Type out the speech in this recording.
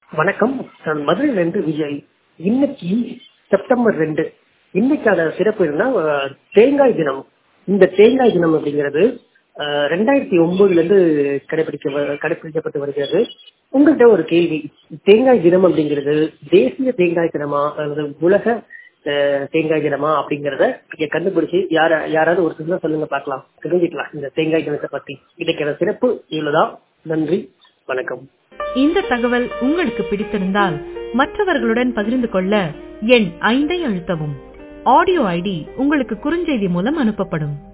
வணக்கம் நான் மதுரையிலிருந்து விஜய் இன்னைக்கு செப்டம்பர் ரெண்டு இன்னைக்கான சிறப்பு என்னன்னா அஹ், தேங்காய் தினம் இந்த தேங்காய் தினம் அப்படிங்கிறது அஹ், ரெண்டாயிரத்தி ஒன்பதுல இருந்து கடைபிடிக்க வ- கடைபிடிக்கப்பட்டு வருகிறது உங்கள்கிட்ட ஒரு கேள்வி தேங்காய் தினம் அப்படிங்கிறது தேசிய தேங்காய் தினமா அல்லது உலக அஹ், தேங்காய் தினமா அப்படிங்கறத நீங்க கண்டுபிடிச்சு யார யாராவது ஒரு சின்ன சொல்லுங்க பார்க்கலாம் தெரிஞ்சுக்கலாம் இந்த தேங்காய் தினத்தை பத்தி இன்னைக்கான சிறப்பு இவ்வளவுதான் நன்றி வணக்கம் இந்த தகவல் உங்களுக்கு பிடித்திருந்தால் மற்றவர்களுடன் பகிர்ந்து கொள்ள எண் ஐந்தை அழுத்தவும் ஆடியோ ஐடி உங்களுக்கு குறுஞ்செய்தி மூலம் அனுப்பப்படும்